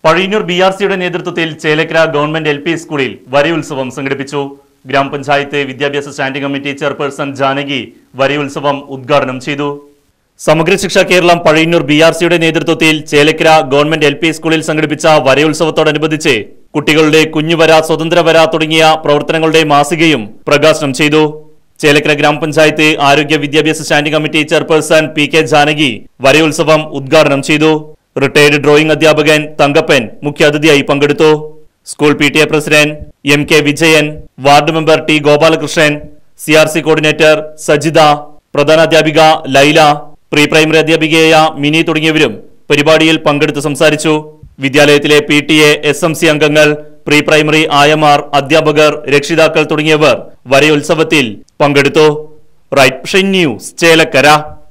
Pazhayannur B R സിയുടെ നേതൃത്വത്തിൽ Chelakkara government L P സ്കൂളിൽ വരയുത്സവം സംഘടിപ്പിച്ചു ഗ്രാമപഞ്ചായത്ത് വിദ്യാഭ്യാസ സ്റ്റാൻഡിംഗ് കമ്മിറ്റി ചെയർപേഴ്സൺ ജാനകി വരയുത്സവം ഉദ്ഘാടനം ചെയ്തു സമഗ്ര ശിക്ഷ കേരളം പഴയന്നൂർ ബി ആർ സിയുടെ നേതൃത്വത്തിൽ ചേലക്കര ഗവൺമെന്റ് എൽ പി സ്കൂളിൽ സംഘടിപ്പിച്ച വരയുത്സവത്തോടനുബന്ധിച്ച് കുട്ടികളുടെ കുഞ്ഞുവര സ്വതന്ത്രവര തുടങ്ങിയ പ്രവർത്തനങ്ങളുടെ മാസികയും പ്രകാശനം ചെയ്തു ചേലക്കര ഗ്രാമപഞ്ചായത്ത് ആരോഗ്യ വിദ്യാഭ്യാസ standing committee chairperson P K Janaki വരയുത്സവം ഉദ്ഘാടനം ചെയ്തു റിട്ടയർഡ് ഡ്രോയിംഗ് അധ്യാപകൻ തങ്കപ്പൻ മുഖ്യാതിഥിയായി പങ്കെടുത്തു school P T A president M K Vijayan ward member T Gopalakrishnan C R C coordinator Sajitha പ്രധാനാധ്യാപിക ലൈല പ്രീ പ്രൈമറി അധ്യാപികയായ മിനി തുടങ്ങിയവരും പരിപാടിയിൽ പങ്കെടുത്ത് സംസാരിച്ചു വിദ്യാലയത്തിലെ P T A S M C അംഗങ്ങൾ പ്രീ പ്രൈമറി ആയമാർ അധ്യാപകർ രക്ഷിതാക്കൾ തുടങ്ങിയവർ വരയുത്സവത്തിൽ പങ്കെടുത്തു റൈറ്റ് ന്യൂസ് ചേലക്കര